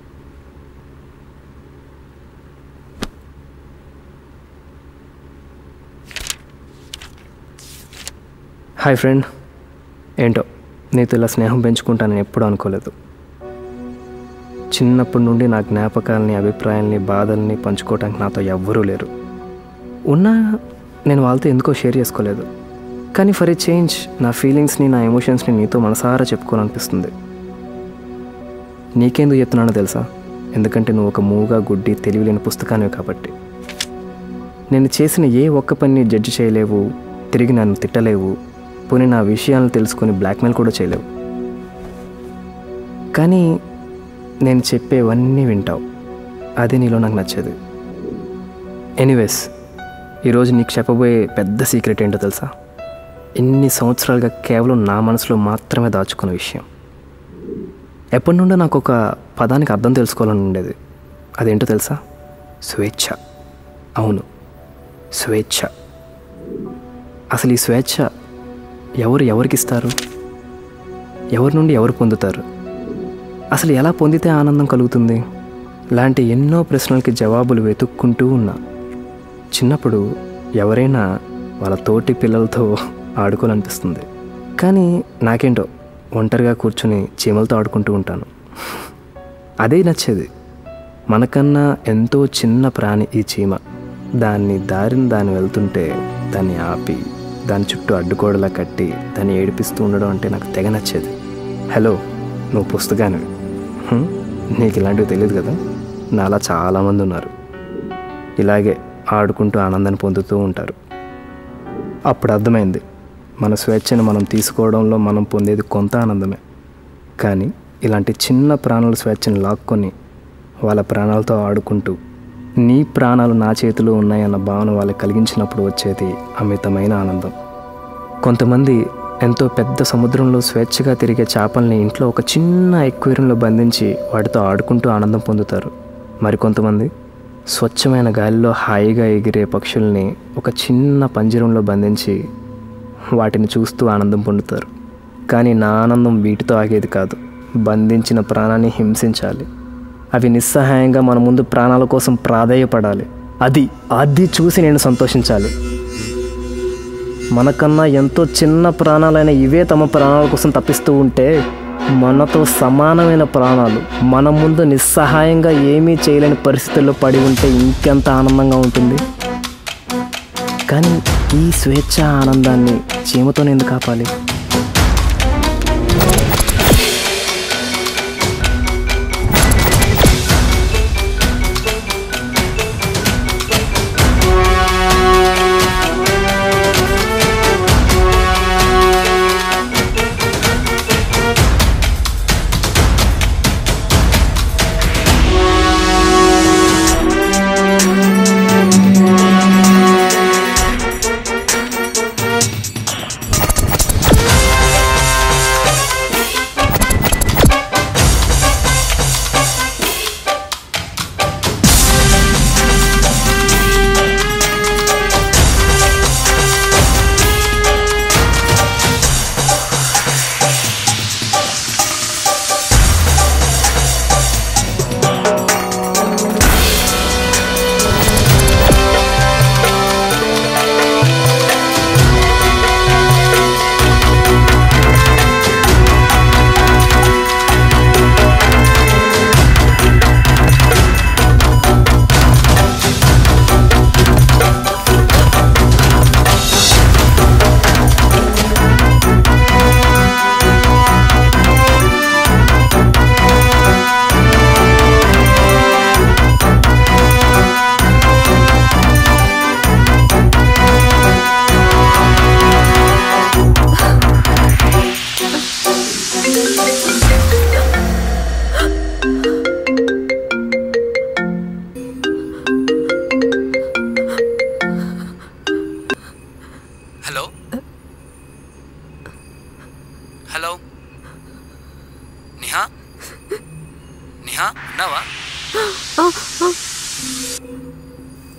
హాయ్ ఫ్రెండ్ ఏంటో నీతో ఇలా స్నేహం పెంచుకుంటానని ఎప్పుడూ అనుకోలేదు చిన్నప్పటి నుండి నా జ్ఞాపకాలని అభిప్రాయాల్ని బాధల్ని పంచుకోవటానికి నాతో ఎవ్వరూ లేరు ఉన్నా నేను వాళ్ళతో ఎందుకో షేర్ చేసుకోలేదు కానీ ఫర్ ఏ చేంజ్ నా ఫీలింగ్స్ని నా ఎమోషన్స్ని నీతో మనసారా చెప్పుకోవాలనిపిస్తుంది నీకెందుకు చెప్తున్నానో తెలుసా ఎందుకంటే నువ్వు ఒక మూగా గుడ్డి తెలివిలేని పుస్తకానివి కాబట్టి నేను చేసిన ఏ ఒక్క పని జడ్జి చేయలేవు తిరిగి నన్ను తిట్టలేవు పోనీ నా విషయాలను తెలుసుకొని బ్లాక్మెయిల్ కూడా చేయలేవు కానీ నేను చెప్పేవన్నీ వింటావు అది నీలో నాకు నచ్చేది ఎనీవేస్ ఈరోజు నీకు చెప్పబోయే పెద్ద సీక్రెట్ ఏంటో తెలుసా ఎన్ని సంవత్సరాలుగా కేవలం నా మనసులో మాత్రమే దాచుకున్న విషయం ఎప్పటి నుండో నాకు ఒక పదానికి అర్థం తెలుసుకోవాలని ఉండేది అదేంటో తెలుసా స్వేచ్ఛ అవును స్వేచ్ఛ అసలు ఈ స్వేచ్ఛ ఎవరు ఎవరికి ఇస్తారు ఎవరి నుండి ఎవరు పొందుతారు అసలు ఎలా పొందితే ఆనందం కలుగుతుంది లాంటి ఎన్నో ప్రశ్నలకి జవాబులు వెతుక్కుంటూ ఉన్నా చిన్నప్పుడు ఎవరైనా వాళ్ళ తోటి పిల్లలతో ఆడుకోవాలనిపిస్తుంది కానీ నాకేంటో ఒంటరిగా కూర్చొని చీమలతో ఆడుకుంటూ ఉంటాను అదే నచ్చేది మనకన్నా ఎంతో చిన్న ప్రాణి ఈ చీమ దాన్ని దారిని దాన్ని వెళ్తుంటే దాన్ని ఆపి దాని చుట్టూ అడ్డుకోడలా కట్టి దాన్ని ఏడిపిస్తూ ఉండడం అంటే నాకు తెగ నచ్చేది హలో నువ్వు పుస్తకానివి హ్మ్? నీకు ఇలాంటివి తెలియదు కదా నాలా చాలామంది ఉన్నారు ఇలాగే ఆడుకుంటూ ఆనందాన్ని పొందుతూ ఉంటారు అప్పుడు అర్థమైంది మన స్వేచ్ఛను మనం తీసుకోవడంలో మనం పొందేది కొంత ఆనందమే కానీ ఇలాంటి చిన్న ప్రాణుల స్వేచ్ఛను లాక్కొని వాళ్ళ ప్రాణాలతో ఆడుకుంటూ నీ ప్రాణాలు నా చేతిలో ఉన్నాయన్న భావన వాళ్ళకి కలిగించినప్పుడు వచ్చేది అమితమైన ఆనందం కొంతమంది ఎంతో పెద్ద సముద్రంలో స్వేచ్ఛగా తిరిగే చేపల్ని ఇంట్లో ఒక చిన్న ఎక్వేరియంలో బంధించి వాటితో ఆడుకుంటూ ఆనందం పొందుతారు మరికొంతమంది స్వచ్ఛమైన గాలిలో హాయిగా ఎగిరే పక్షుల్ని ఒక చిన్న పంజరంలో బంధించి వాటిని చూస్తూ ఆనందం పొందుతారు కానీ నా ఆనందం వీటితో ఆగేది కాదు బంధించిన ప్రాణాన్ని హింసించాలి అవి నిస్సహాయంగా మన ముందు ప్రాణాల కోసం ప్రాధేయపడాలి అది అది చూసి నేను సంతోషించాలి మనకన్నా ఎంతో చిన్న ప్రాణాలైన ఇవే తమ ప్రాణాల కోసం తప్పిస్తూ ఉంటే మనతో సమానమైన ప్రాణాలు మన ముందు నిస్సహాయంగా ఏమీ చేయలేని పరిస్థితుల్లో పడి ఉంటే ఇంకెంత ఆనందంగా ఉంటుంది కానీ ఈ స్వేచ్ఛ ఆనందాన్ని చీమతోనే ఎందుకు ఆపాలి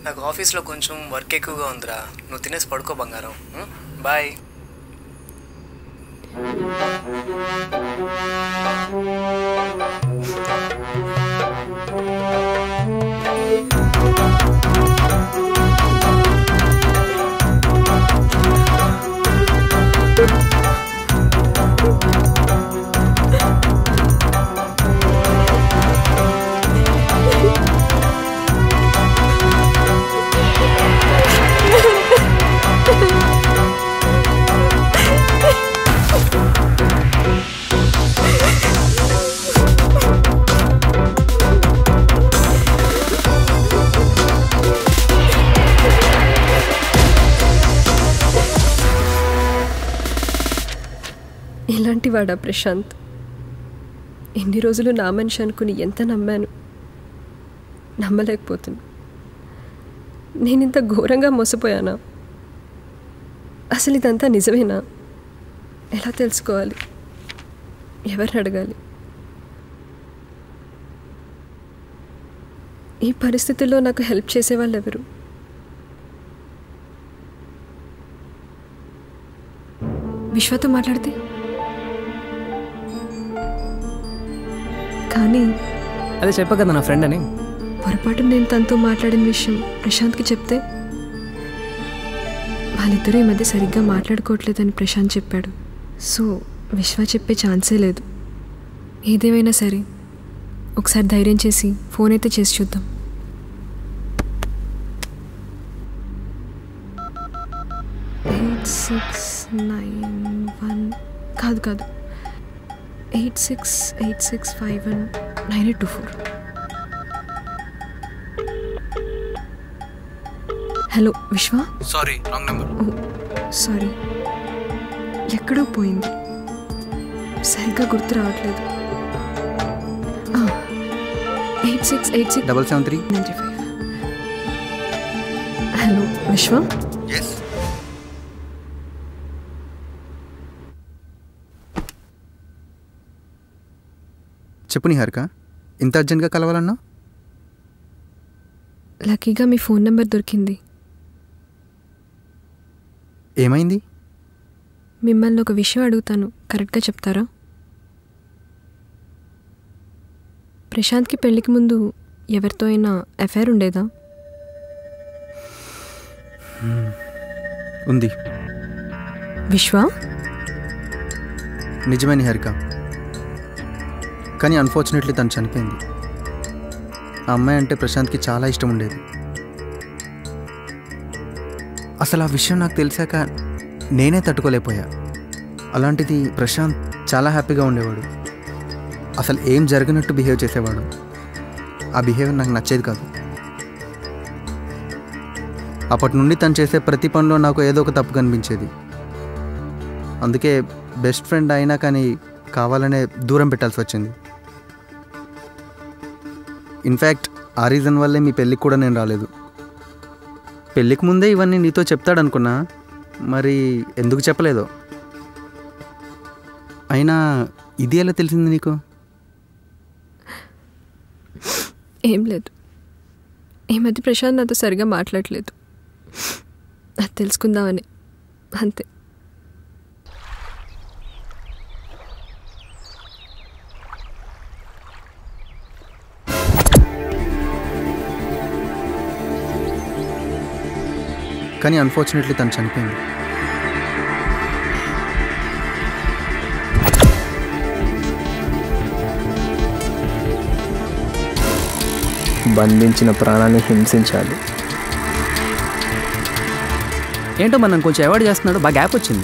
నాకు ఆఫీస్లో కొంచెం వర్క్ ఎక్కువగా ఉందిరా నువ్వు తినేసి పడుకో బంగారం బాయ్ ఇలాంటి వాడా ప్రశాంత్ ఎన్ని రోజులు నా మనిషి అనుకుని ఎంత నమ్మాను నమ్మలేకపోతున్నా నేను ఇంత ఘోరంగా మోసపోయానా అసలు ఇదంతా నిజమేనా ఎలా తెలుసుకోవాలి ఎవరిని అడగాలి ఈ పరిస్థితుల్లో నాకు హెల్ప్ చేసేవాళ్ళు ఎవరు విశ్వతో మాట్లాడితే కానీ అదే చెప్పా కదా నా ఫ్రెండ్ అని పొరపాటు నేను తనతో మాట్లాడిన విషయం ప్రశాంత్కి చెప్తే వాళ్ళిద్దరూ ఈ మధ్య సరిగ్గా మాట్లాడుకోవట్లేదని ప్రశాంత్ చెప్పాడు సో విశ్వ చెప్పే ఛాన్సే లేదు ఏదేమైనా సరే ఒకసారి ధైర్యం చేసి ఫోన్ అయితే చేసి చూద్దాం ఎయిట్ సిక్స్ నైన్ వన్ కాదు కాదు eight six eight six five one nine eight two four hello Vishwa sorry wrong number sorry ఎక్కడో పోయింది సరిగ్గా గుర్తు రావట్లేదు eight six eight six double seven three nine three five hello Vishwa yes చెప్పు నిహారిక ఇంత అర్జెంట్గా కలవాలన్నా లక్కీగా మీ ఫోన్ నెంబర్ దొరికింది ఏమైంది మిమ్మల్ని ఒక విషయం అడుగుతాను కరెక్ట్గా చెప్తారా ప్రశాంత్కి పెళ్ళికి ముందు ఎవరితో అయినా అఫైర్ ఉండేదా ఉంది విశ్వ నిజమే నిహారిక కానీ అన్ఫార్చునేట్లీ తను చనిపోయింది ఆ అమ్మాయి అంటే ప్రశాంత్కి చాలా ఇష్టం ఉండేది అసలు ఆ విషయం నాకు తెలిసాక నేనే తట్టుకోలేకపోయా అలాంటిది ప్రశాంత్ చాలా హ్యాపీగా ఉండేవాడు అసలు ఏం జరిగినట్టు బిహేవ్ చేసేవాడు ఆ బిహేవియర్ నాకు నచ్చేది కాదు అప్పటి నుండి తను చేసే ప్రతి పనిలో నాకు ఏదో ఒక తప్పు కనిపించేది అందుకే బెస్ట్ ఫ్రెండ్ అయినా కానీ కావాలనే దూరం పెట్టాల్సి వచ్చింది ఇన్ఫ్యాక్ట్ ఆ రీజన్ వల్లే మీ పెళ్ళికి కూడా నేను రాలేదు పెళ్ళికి ముందే ఇవన్నీ నీతో చెప్తాడనుకున్నా మరి ఎందుకు చెప్పలేదో అయినా ఇది ఎలా తెలిసింది నీకు ఏం లేదు ఈ మధ్య ప్రశాంత్ నాతో సరిగా మాట్లాడలేదు అది తెలుసుకుందామని అంతే కానీ అన్ఫార్చునేట్లీ తను చనిపోయింది బంధించిన ప్రాణాన్ని హింసించాలి ఏంటో మనం కొంచెం అవాయిడ్ చేస్తున్నాడు బాగా గ్యాప్ వచ్చింది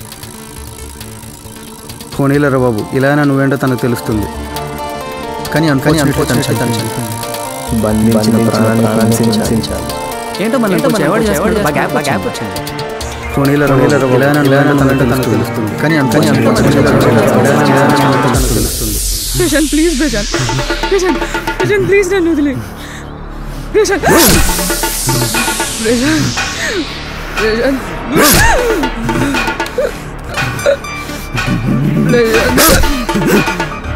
పోనీలరా బాబు ఇలా నువ్వేంటో తనకు తెలుస్తుంది కానీ అన్ఫార్చునేట్లీ తను చనిపోయింది బంధించిన ప్రాణాన్ని హింసించాలి ఏంటో మనం కొంచెం అవాయిడ్ చేస్తున్నాడు బాగా గ్యాప్ గ్యాప్ వచ్చింది పోనీలరా బాబు ఇలా నువ్వేంటో తనకు తెలుస్తుంది కానీ అన్ఫార్చునేట్లీ తెలుస్తుంది ప్రశాంత్ ప్లీజ్ ప్రశాంత్ ప్రశాంత్ ప్రశాంత్ ప్లీజ్ నన్ను వదిలే ప్రశాంత్ ప్రశాంత్ ప్రశాంత్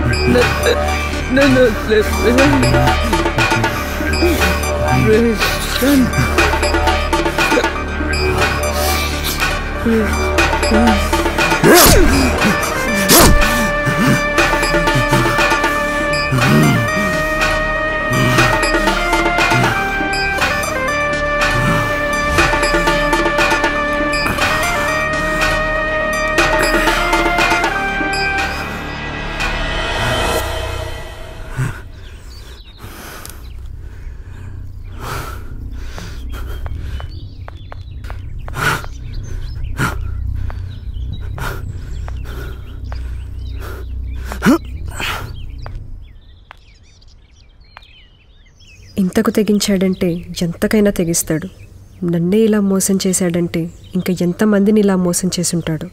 నన్ను వదిలే ప్రశాంత్ ఇంతకు తెగించాడంటే ఎంతకైనా తెగిస్తాడు నన్నే ఇలా మోసం చేశాడంటే ఇంకా ఎంతమందిని ఇలా మోసం చేసుంటాడు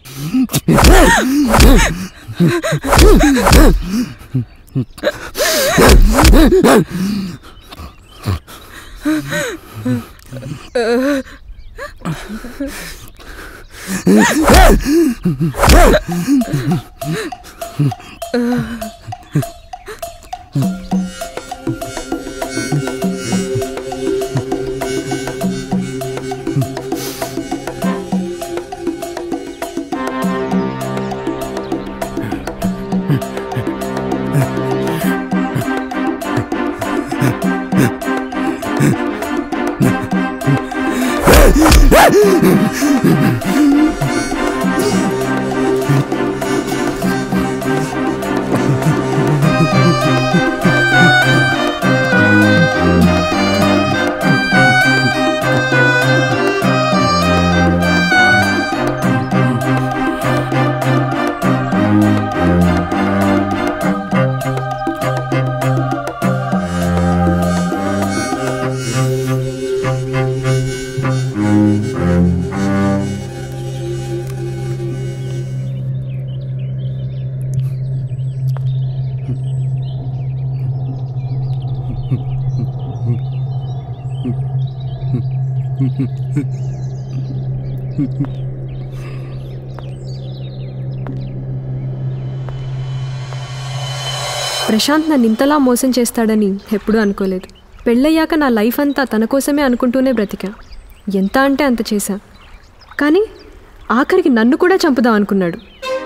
ప్రశాంత్ నన్ను ఇంతలా మోసం చేస్తాడని ఎప్పుడూ అనుకోలేదు పెళ్ళయ్యాక నా లైఫ్ అంతా తన కోసమే అనుకుంటూనే బ్రతికా ఎంత అంటే అంత చేశా కానీ ఆఖరికి నన్ను కూడా చంపుదాం అనుకున్నాడు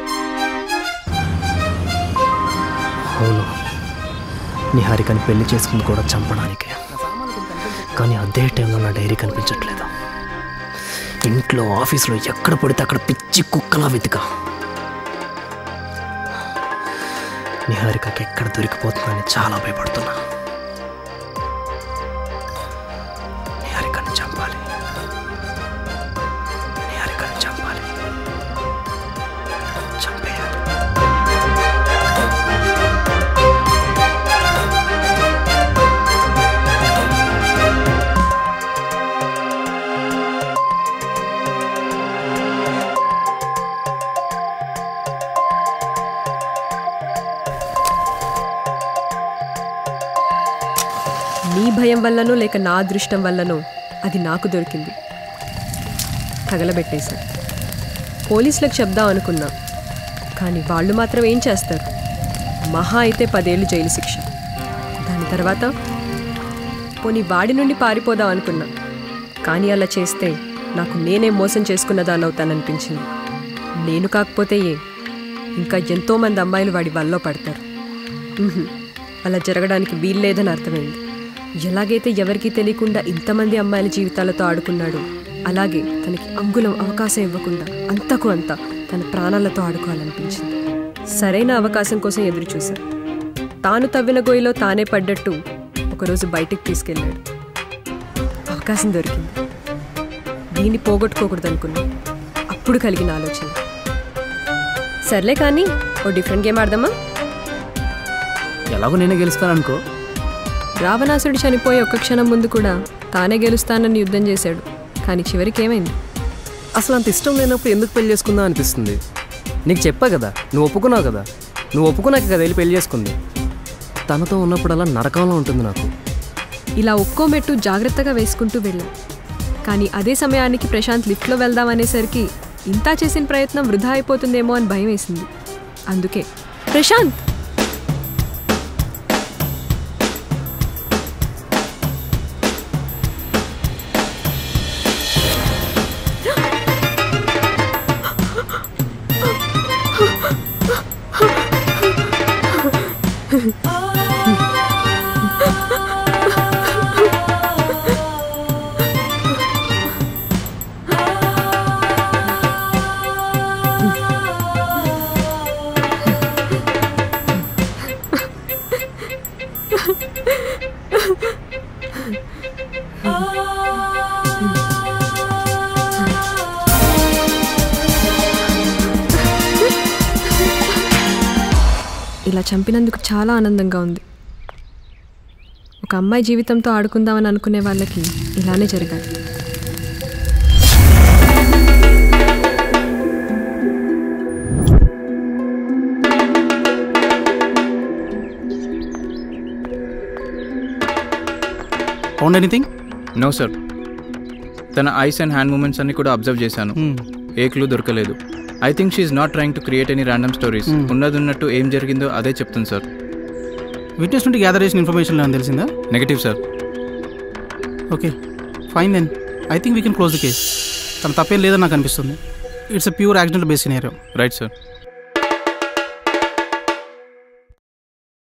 అవును నిహారికని పెళ్లి చేసుకుని కూడా చంపడానికి కానీ అదే టైంలో నా డైరీ కనిపించట్లేదు ఇంట్లో ఆఫీస్లో ఎక్కడ పడితే అక్కడ పిచ్చి కుక్కలా వెతికా నిహారికకి ఎక్కడ దొరికిపోతుందని చాలా భయపడుతున్నా నిహారికని చంపాలి నిహారికని చంపాలి చంపేయాలి నీ భయం వల్లనో లేక నా అదృష్టం వల్లనో అది నాకు దొరికింది తగలబెట్టేశా పోలీసులకు చెప్దాం అనుకున్నా కానీ వాళ్ళు మాత్రం ఏం చేస్తారు మహా అయితే పదేళ్ళు జైలు శిక్ష దాని తర్వాత పోనీ వాడి నుండి పారిపోదాం అనుకున్నా కానీ అలా చేస్తే నాకు నేనే మోసం చేసుకున్నదాన్ని అవుతాననిపించింది నేను కాకపోతే ఏ ఇంకా ఎంతోమంది అమ్మాయిలు వాడి వల్లో పడతారు ఉహుం, అలా జరగడానికి వీల్లేదని అర్థమైంది ఎలాగైతే ఎవరికీ తెలియకుండా ఇంతమంది అమ్మాయిల జీవితాలతో ఆడుకున్నాడో అలాగే తనకి అంగుళం అవకాశం ఇవ్వకుండా అంతకు అంత తన ప్రాణాలతో ఆడుకోవాలనిపించింది సరైన అవకాశం కోసం ఎదురు చూశా తాను తవ్విన గొయ్యిలో తానే పడ్డట్టు ఒకరోజు బయటికి తీసుకెళ్ళాడు అవకాశం దొరికింది దీన్ని పోగొట్టుకోకూడదు అనుకున్నా అప్పుడు కలిగిన ఆలోచన సర్లే కానీ ఓ డిఫరెంట్ గేమ్ ఆడదామా ఎలాగో నేనే గెలుస్తాననుకో రావణాసుడు చనిపోయే ఒక్క క్షణం ముందు కూడా తానే గెలుస్తానని యుద్ధం చేశాడు కానీ చివరికి ఏమైంది అసలు అంత ఇష్టం లేనప్పుడు ఎందుకు పెళ్లి చేసుకుందా అనిపిస్తుంది నీకు చెప్పా కదా నువ్వు ఒప్పుకున్నావు కదా నువ్వు ఒప్పుకున్నాక కదా వెళ్ళి పెళ్లి చేసుకుంది తనతో ఉన్నప్పుడు అలా నరకంలో ఉంటుంది నాకు ఇలా ఒక్కో మెట్టు జాగ్రత్తగా వేసుకుంటూ వెళ్ళాం కానీ అదే సమయానికి ప్రశాంత్ లిఫ్ట్లో వెళ్దాం అనేసరికి ఇంతా చేసిన ప్రయత్నం వృధా అయిపోతుందేమో అని భయం వేసింది అందుకే ప్రశాంత్ ఇలా చంపినందుకు చాలా ఆనందంగా ఉంది ఒక అమ్మాయి జీవితంతో ఆడుకుందామని అనుకునే వాళ్ళకి ఇలానే జరగాలి ఫౌండ్ ఎనీథింగ్ నో సార్ తన ఐస్ అండ్ హ్యాండ్ మూమెంట్స్ అన్ని కూడా అబ్జర్వ్ చేశాను ఏ క్లూ దొరకలేదు I think she's not trying to create any random stories Hmm. ఉన్నది ఉన్నట్టు ఏం జరిగిందో అదే చెప్తుంది సార్ విట్నెస్ నుండి గ్యాదర్ చేసిన ఇన్ఫర్మేషన్ నాకు తెలిసిందా negative sir okay fine then I think we can close the case తన తప్పేం లేదని నాకు అనిపిస్తుంది it's a pure accident base scenario right sir